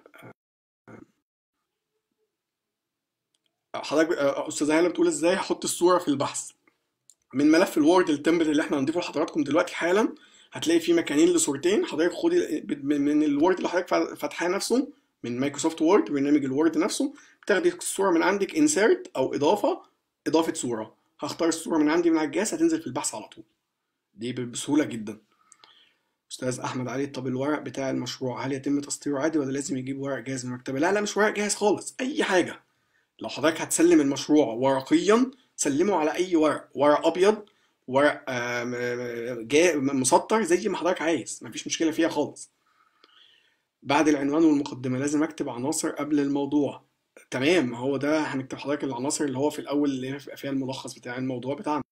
Speaker 1: حضرتك آه، استاذه هاله بتقول ازاي احط الصوره في البحث من ملف الوورد التمبلت اللي احنا هنضيفه لحضراتكم دلوقتي حالا هتلاقي فيه مكانين لصورتين حضرتك خدي من من الوورد اللي حضرتك فاتحاه نفسه من مايكروسوفت وورد برنامج الوورد نفسه بتاخدي الصوره من عندك انسيرت او اضافه اضافه صوره هختار الصوره من عندي من على الجهاز هتنزل في البحث على طول دي ب- بسهوله جدا استاذ احمد علي طب الورق بتاع المشروع هل يتم تسطيره عادي ولا لازم يجيب ورق جاهز من المكتبه لا لا مش ورق جاهز خالص اي حاجه لو حضرتك هتسلم المشروع ورقيا سلمه على اي ورق ورق ابيض ورق آم، آم، جا- مسطر زي ما حضرتك عايز مفيش مشكله فيها خالص بعد العنوان والمقدمه لازم اكتب عناصر قبل الموضوع تمام هو ده هنكتب حضرتك العناصر اللي هو في الاول اللي هي بيبقى فيها الملخص بتاع الموضوع بتاعنا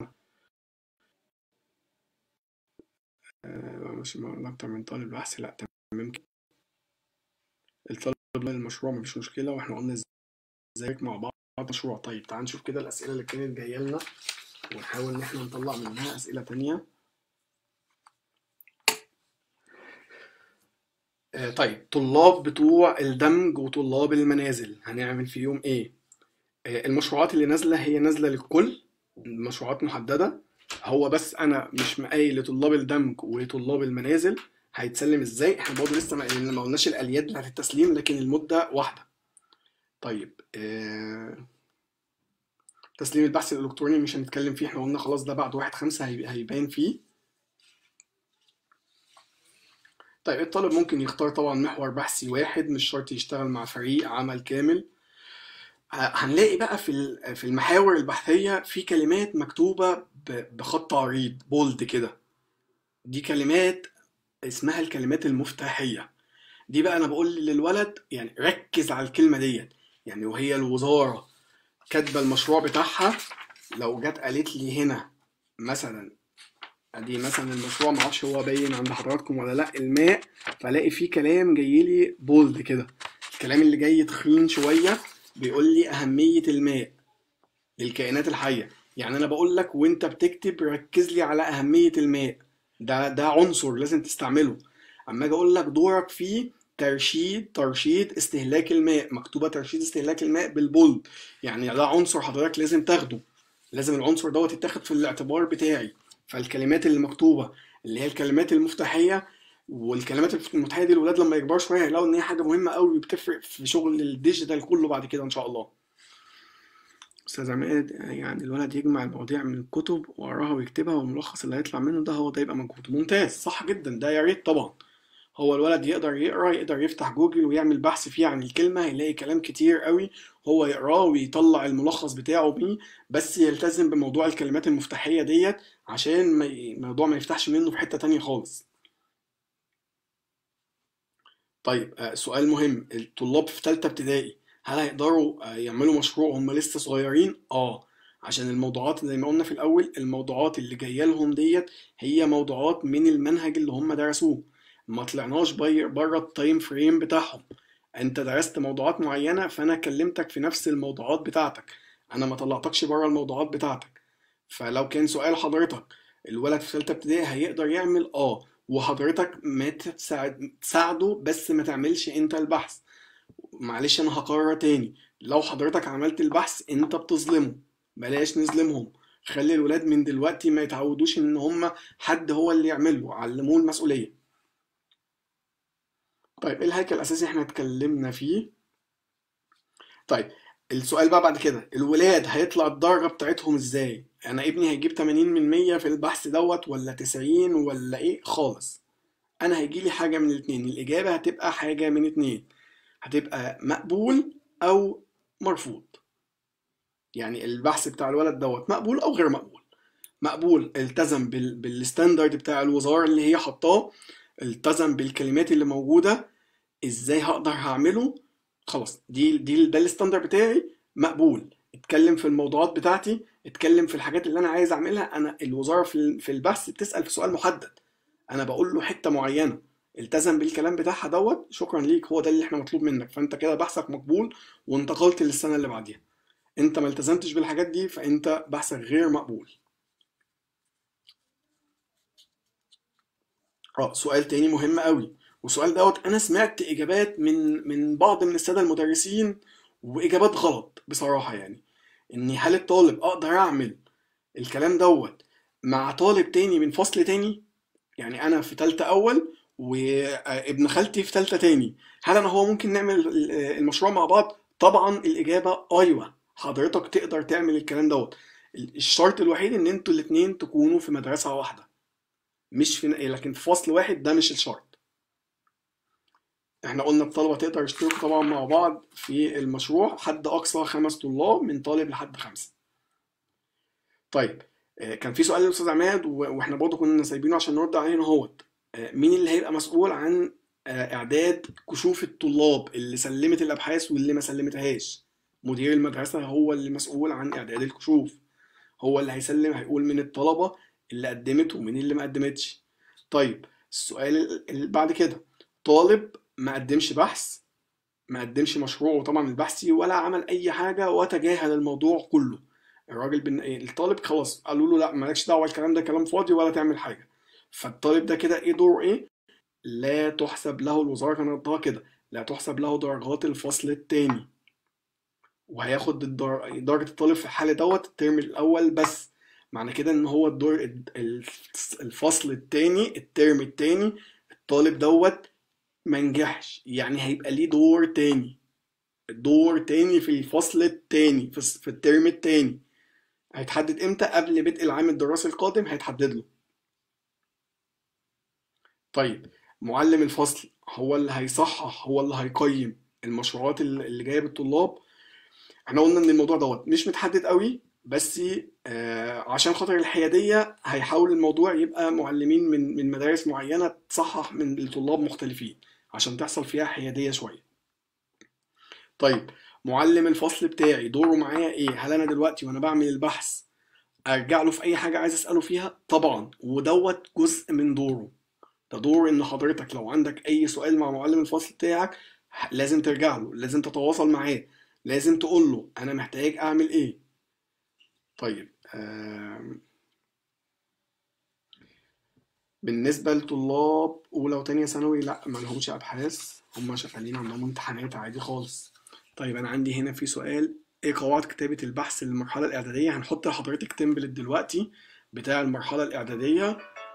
Speaker 1: آه، مش م- اكتر من طالب بحث لا تمام كده. الطالب المشروع مفيش مشكله واحنا قلنا ازاي مع بعض مشروع طيب تعال نشوف كده الاسئله اللي كانت جايه لنا ونحاول ان احنا نطلع منها اسئله تانية آه، طيب طلاب بتوع الدمج وطلاب المنازل هنعمل فيهم ايه آه، المشروعات اللي نازله هي نازله للكل مشروعات محدده هو بس انا مش مقايل لطلاب الدمج وطلاب المنازل هيتسلم ازاي احنا برضه لسه ما قايلين- ما قلناش الاليات بتاعت التسليم لكن المده واحده طيب آه، تسليم البحث الالكتروني مش هنتكلم فيه احنا قلنا خلاص ده بعد واحد خمسة هيب- هيبان فيه طيب الطالب ممكن يختار طبعا محور بحثي واحد مش شرط يشتغل مع فريق عمل كامل ه- هنلاقي بقى في ال- في المحاور البحثية في كلمات مكتوبة ب- بخط عريض بولد كده دي كلمات اسمها الكلمات المفتاحية دي بقى انا بقول للولد يعني ركز على الكلمة ديت يعني وهي الوزارة كاتبة المشروع بتاعها لو جت قالت لي هنا مثلا ادي مثلا المشروع معرفش هو باين عند حضراتكم ولا لا الماء فلاقي فيه كلام جاي لي بولد كده الكلام اللي جاي تخين شويه بيقول لي اهميه الماء للكائنات الحيه يعني انا بقول لك وانت بتكتب ركز لي على اهميه الماء ده ده عنصر لازم تستعمله اما اجي اقول لك دورك فيه ترشيد ترشيد استهلاك الماء مكتوبه ترشيد استهلاك الماء بالبولد يعني ده عنصر حضرتك لازم تاخده لازم العنصر دوت يتاخد في الاعتبار بتاعي فالكلمات اللي مكتوبه اللي هي الكلمات المفتاحيه والكلمات المفتاحيه دي الولاد لما يكبروا شويه هيلاقوا ان هي حاجه مهمه قوي بتفرق في شغل الديجيتال كله بعد كده ان شاء الله استاذ عماد يعني الولد يجمع المواضيع من الكتب ويقراها ويكتبها والملخص اللي هيطلع منه ده هو ده يبقى مجهود ممتاز صح جدا ده يا ريت طبعا هو الولد يقدر يقرا يقدر يفتح جوجل ويعمل بحث فيه عن الكلمه هيلاقي كلام كتير قوي هو يقراه ويطلع الملخص بتاعه بيه بس يلتزم بموضوع الكلمات المفتاحيه ديت عشان ما ي- الموضوع ما يفتحش منه في حته تانية خالص طيب آه، سؤال مهم الطلاب في ثالثه ابتدائي هل هيقدروا آه، يعملوا مشروع هم لسه صغيرين اه عشان الموضوعات زي ما قلنا في الاول الموضوعات اللي جايه لهم ديت هي موضوعات من المنهج اللي هم درسوه ما طلعناش بي- بره التايم فريم بتاعهم انت درست موضوعات معينه فانا كلمتك في نفس الموضوعات بتاعتك انا ما طلعتكش بره الموضوعات بتاعتك فلو كان سؤال حضرتك الولد في ثالثه ابتدائي هيقدر يعمل اه وحضرتك ما تساعد تساعده بس ما تعملش انت البحث معلش انا هكرر تاني لو حضرتك عملت البحث انت بتظلمه بلاش نظلمهم خلي الولاد من دلوقتي ما يتعودوش ان هم حد هو اللي يعمله علموه المسؤولية طيب ايه الهيكل الاساسي احنا اتكلمنا فيه طيب السؤال بقى بعد كده الولاد هيطلع الدرجة بتاعتهم ازاي انا ابني هيجيب 80 من 100 في البحث دوت ولا 90 ولا ايه خالص انا هيجي لي حاجة من الاتنين الاجابة هتبقى حاجة من اتنين هتبقى مقبول او مرفوض يعني البحث بتاع الولد دوت مقبول او غير مقبول مقبول التزم بال... بالستاندرد بتاع الوزارة اللي هي حطاه التزم بالكلمات اللي موجودة ازاي هقدر هعمله خلاص دي دي ده الستاندرد بتاعي مقبول اتكلم في الموضوعات بتاعتي اتكلم في الحاجات اللي انا عايز اعملها انا الوزارة في ال- في البحث بتسأل في سؤال محدد انا بقول له حتة معينة التزم بالكلام بتاعها دوت شكرا ليك هو ده اللي احنا مطلوب منك فانت كده بحثك مقبول وانتقلت للسنة اللي بعديها انت ما التزمتش بالحاجات دي فانت بحثك غير مقبول اه سؤال تاني مهم قوي والسؤال دوت انا سمعت اجابات من من بعض من الساده المدرسين واجابات غلط بصراحه يعني ان هل الطالب اقدر اعمل الكلام دوت مع طالب تاني من فصل تاني يعني انا في تالتة اول وابن خالتي في تالتة تاني هل انا هو ممكن نعمل ال- المشروع مع بعض طبعا الاجابه ايوه حضرتك تقدر تعمل الكلام دوت الشرط الوحيد ان انتوا الاتنين تكونوا في مدرسه واحده مش في لكن في فصل واحد ده مش الشرط احنا قلنا الطلبة تقدر يشتركوا طبعا مع بعض في المشروع حد أقصى خمس طلاب من طالب لحد خمسة طيب آه، كان في سؤال للأستاذ عماد و- واحنا برضه كنا سايبينه عشان نرد عليه هنا اهوت آه، مين اللي هيبقى مسؤول عن آه، إعداد كشوف الطلاب اللي سلمت الأبحاث واللي ما سلمتهاش مدير المدرسة هو اللي مسؤول عن إعداد الكشوف هو اللي هيسلم هيقول من الطلبة اللي قدمت ومين اللي ما قدمتش طيب السؤال اللي بعد كده طالب ما قدمش بحث ما قدمش مشروعه طبعا البحثي ولا عمل اي حاجه وتجاهل الموضوع كله الراجل بن... الطالب خلاص قالوا له لا مالكش دعوه الكلام ده كلام فاضي ولا تعمل حاجه فالطالب ده كده ايه دوره ايه لا تحسب له الوزاره كانت ردها كده لا تحسب له درجات الفصل التاني وهياخد الدر... درجه الطالب في الحاله دوت الترم الاول بس معنى كده ان هو الدور ال- الفصل التاني الترم التاني الطالب دوت ما نجحش يعني هيبقى ليه دور تاني دور تاني في الفصل التاني في الس- في الترم التاني هيتحدد امتى قبل بدء العام الدراسي القادم هيتحدد له طيب معلم الفصل هو اللي هيصحح هو اللي هيقيم المشروعات اللي اللي جايه بالطلاب احنا قلنا ان الموضوع دوت مش متحدد قوي بس آه عشان خاطر الحياديه هيحاول الموضوع يبقى معلمين من من مدارس معينه تصحح من لطلاب مختلفين عشان تحصل فيها حياديه شويه طيب معلم الفصل بتاعي دوره معايا ايه هل انا دلوقتي وانا بعمل البحث ارجع له في اي حاجه عايز اساله فيها طبعا ودوت جزء من دوره ده دور ان حضرتك لو عندك اي سؤال مع معلم الفصل بتاعك ه- لازم ترجع له لازم تتواصل معاه لازم تقول له انا محتاج اعمل ايه طيب آم، بالنسبة لطلاب أولى وتانية ثانوي لأ ملهمش أبحاث هما شغالين عندهم امتحانات عادي خالص طيب أنا عندي هنا في سؤال إيه قواعد كتابة البحث للمرحلة الإعدادية هنحط لحضرتك تمبلت دلوقتي بتاع المرحلة الإعدادية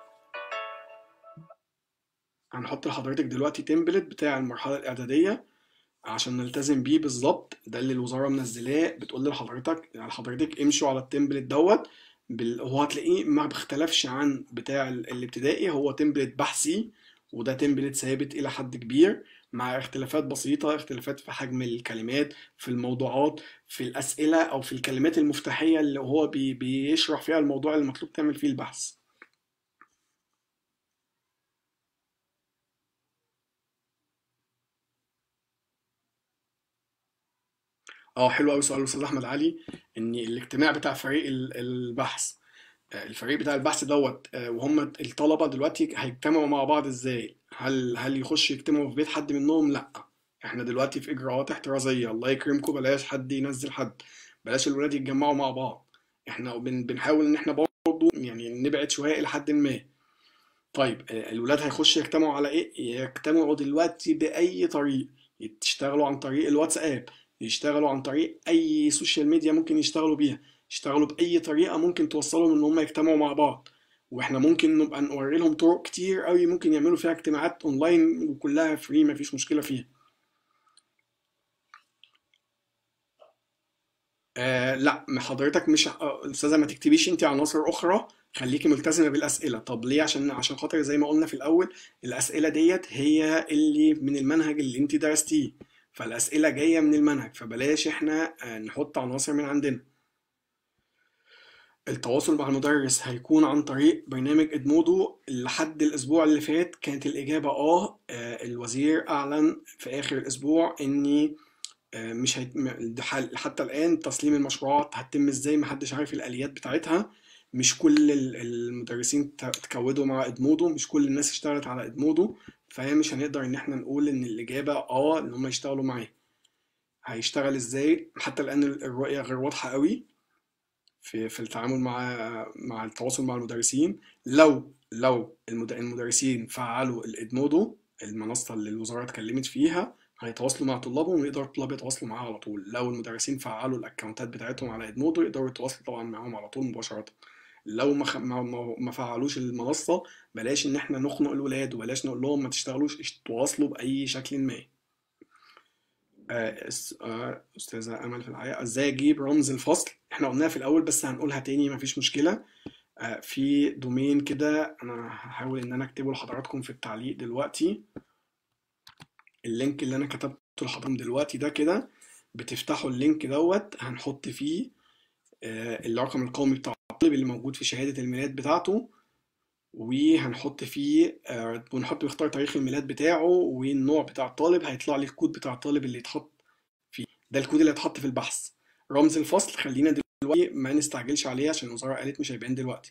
Speaker 1: هنحط لحضرتك دلوقتي تمبلت بتاع المرحلة الإعدادية عشان نلتزم بيه بالظبط ده اللي الوزارة منزلاه بتقول لحضرتك يعني حضرتك امشوا على التمبلت دوت بال... هو هتلاقيه ما بيختلفش عن بتاع ال- الابتدائي هو تمبلت بحثي وده تمبلت ثابت إلى حد كبير مع اختلافات بسيطة اختلافات في حجم الكلمات في الموضوعات في الأسئلة أو في الكلمات المفتاحية اللي هو بي... بيشرح فيها الموضوع اللي مطلوب تعمل فيه البحث اه حلو قوي سؤال الاستاذ احمد علي ان الاجتماع بتاع فريق ال- البحث آه، الفريق بتاع البحث دوت آه، وهم الطلبه دلوقتي هيجتمعوا مع بعض ازاي هل هل يخش يجتمعوا في بيت حد منهم لا احنا دلوقتي في اجراءات احترازيه الله يكرمكم بلاش حد ينزل حد بلاش الولاد يتجمعوا مع بعض احنا بن بنحاول ان احنا برضه يعني نبعد شويه الى حد ما طيب آه، الولاد هيخشوا يجتمعوا على ايه يجتمعوا دلوقتي باي طريق يشتغلوا عن طريق الواتساب يشتغلوا عن طريق اي سوشيال ميديا ممكن يشتغلوا بيها يشتغلوا باي طريقه ممكن توصلهم ان هم يجتمعوا مع بعض واحنا ممكن نبقى نوري لهم طرق كتير قوي ممكن يعملوا فيها اجتماعات اونلاين وكلها فري مفيش مشكله فيها آه لا ما حضرتك مش آه، استاذه ما تكتبيش انت عناصر اخرى خليكي ملتزمه بالاسئله طب ليه عشان عشان خاطر زي ما قلنا في الاول الاسئله ديت هي اللي من المنهج اللي انت درستيه فالاسئله جايه من المنهج فبلاش احنا آه، نحط عناصر من عندنا التواصل مع المدرس هيكون عن طريق برنامج ادمودو لحد الاسبوع اللي فات كانت الاجابه اه آه، الوزير اعلن في اخر الاسبوع اني آه، مش هيت... م- ده حل- حتى الآن تسليم المشروعات هتتم ازاي محدش عارف الآليات بتاعتها مش كل ال- المدرسين ت- تكودوا مع ادمودو مش كل الناس اشتغلت على ادمودو فهي مش هنقدر ان احنا نقول ان الإجابة اه ان هم يشتغلوا معاه هيشتغل ازاي حتى الآن ال- الرؤية غير واضحة قوي في في التعامل مع مع التواصل مع المدرسين لو لو المد- المدرسين فعلوا الادمودو المنصة اللي الوزارة اتكلمت فيها هيتواصلوا مع طلابهم ويقدر الطلاب يتواصلوا معاها على طول لو المدرسين فعلوا الاكونتات بتاعتهم على ادمودو يقدروا يتواصلوا طبعا معاهم على طول مباشرة لو ما خ... ما ما ما فعلوش المنصة بلاش ان احنا نخنق الولاد وبلاش نقول لهم ما تشتغلوش اش- تواصلوا بأي شكل ما آه، اس- آه، أستاذة أمل في الحقيقة إزاي أجيب رمز الفصل؟ إحنا قلناها في الأول بس هنقولها تاني مفيش مشكلة آه، في دومين كده أنا هحاول إن أنا أكتبه لحضراتكم في التعليق دلوقتي اللينك اللي أنا كتبته لحضراتكم دلوقتي ده كده بتفتحوا اللينك دوت هنحط فيه آه، الرقم القومي بتاع الطالب اللي موجود في شهادة الميلاد بتاعته وهنحط فيه آه، ونحط نختار تاريخ الميلاد بتاعه والنوع بتاع الطالب هيطلع لي الكود بتاع الطالب اللي يتحط فيه ده الكود اللي هيتحط في البحث رمز الفصل خلينا دلوقتي ما نستعجلش عليه عشان الوزارة قالت مش هيبان دلوقتي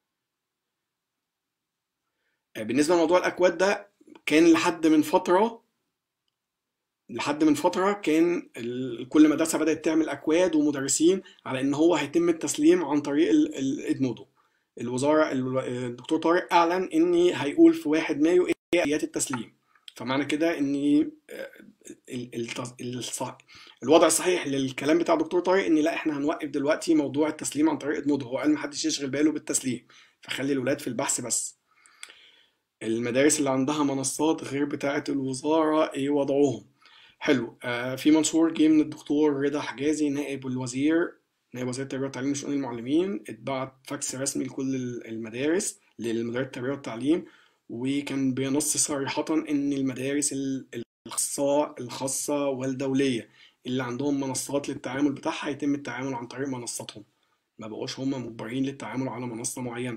Speaker 1: آه، بالنسبة لموضوع الأكواد ده كان لحد من فترة لحد من فترة كان ال- كل مدرسة بدأت تعمل أكواد ومدرسين على إن هو هيتم التسليم عن طريق ال- ال- الإدمودو الوزارة ال- الدكتور طارق أعلن إن هيقول في 1 مايو إيه آليات التسليم فمعنى كده إن آه، ال- التص- الصح- الوضع الصحيح للكلام بتاع الدكتور طارق إن لا إحنا هنوقف دلوقتي موضوع التسليم عن طريق إدمودو هو قال محدش يشغل باله بالتسليم فخلي الولاد في البحث بس المدارس اللي عندها منصات غير بتاعة الوزارة ايه وضعهم حلو آه في منشور جه من الدكتور رضا حجازي نائب الوزير نائب وزير التربية والتعليم وشؤون المعلمين اتبعت فاكس رسمي لكل ال- المدارس للمديرية التربية والتعليم وكان بينص صريحة إن المدارس ال- الخاصة الخاصة والدولية اللي عندهم منصات للتعامل بتاعها يتم التعامل عن طريق منصاتهم ما بقوش هم مجبرين للتعامل على منصة معينة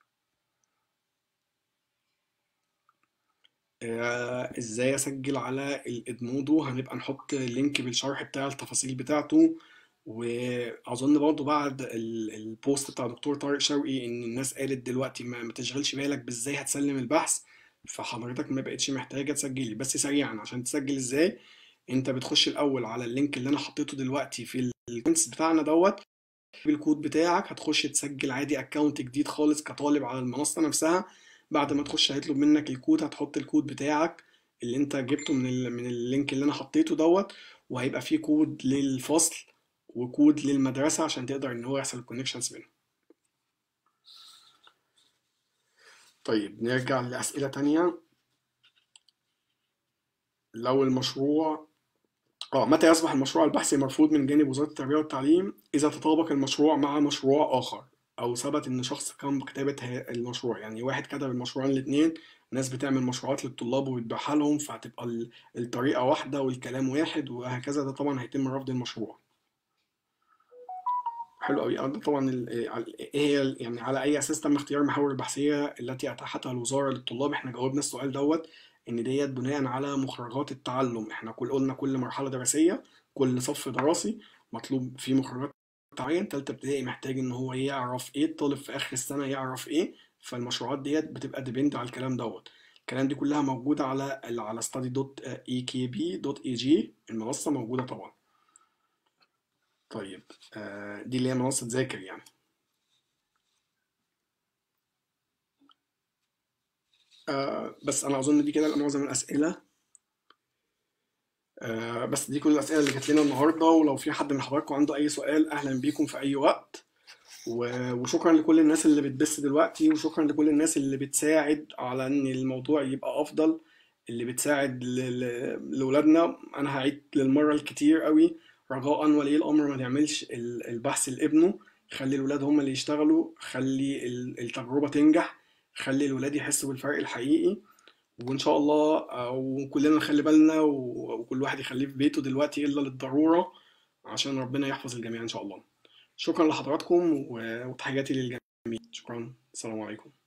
Speaker 1: آه، ازاي اسجل على الادمودو هنبقى نحط لينك بالشرح بتاع التفاصيل بتاعته واظن برضو بعد ال- البوست بتاع دكتور طارق شوقي ان الناس قالت دلوقتي ما, ما تشغلش بالك بازاي هتسلم البحث فحضرتك ما بقتش محتاجة تسجلي بس سريعا عشان تسجل ازاي انت بتخش الاول على اللينك اللي انا حطيته دلوقتي في الكونس بتاعنا دوت بالكود بتاعك هتخش تسجل عادي اكونت جديد خالص كطالب على المنصة نفسها بعد ما تخش هيطلب منك الكود هتحط الكود بتاعك اللي انت جبته من ال... من اللينك اللي انا حطيته دوت وهيبقى فيه كود للفصل وكود للمدرسة عشان تقدر ان هو يحصل الكونكشنز بينهم طيب نرجع لأسئلة تانية لو المشروع اه متى يصبح المشروع البحثي مرفوض من جانب وزارة التربية والتعليم إذا تطابق المشروع مع مشروع آخر أو ثبت إن شخص قام بكتابة ه- المشروع يعني واحد كتب المشروعين الاتنين ناس بتعمل مشروعات للطلاب وبتبيعها لهم فهتبقى ال- الطريقة واحدة والكلام واحد وهكذا ده طبعا هيتم رفض المشروع حلو قوي ده طبعا ال- ايه هي ال- يعني على اي اساس تم اختيار المحاور البحثيه التي اتاحتها الوزاره للطلاب احنا جاوبنا السؤال دوت ان ديت بناء على مخرجات التعلم احنا كل قلنا كل مرحله دراسيه كل صف دراسي مطلوب فيه مخرجات معين تالتة ابتدائي محتاج ان هو يعرف ايه الطالب في اخر السنه يعرف ايه فالمشروعات ديت بتبقى ديبند على الكلام دوت الكلام دي كلها موجوده على ال- على study.ekb.ag المنصه موجوده طبعا طيب آه، دي اللي هي منصه ذاكر يعني آه، بس انا اظن دي كده معظم الاسئله آه، بس دي كل الاسئله اللي جات لنا النهارده ولو في حد من حضراتكم عنده اي سؤال اهلا بيكم في اي وقت و- وشكرا لكل الناس اللي بتبث دلوقتي وشكرا لكل الناس اللي بتساعد على ان الموضوع يبقى افضل اللي بتساعد ل- ل- لولادنا انا هعيد للمره الكتير قوي رجاء ولي الامر ما تعملش ال- البحث لابنه خلي الولاد هم اللي يشتغلوا خلي ال- التجربه تنجح خلي الولاد يحسوا بالفرق الحقيقي وان شاء الله آه، وكلنا نخلي بالنا و- وكل واحد يخليه في بيته دلوقتي الا للضروره عشان ربنا يحفظ الجميع ان شاء الله شكرا لحضراتكم و- وتحياتي للجميع شكرا السلام عليكم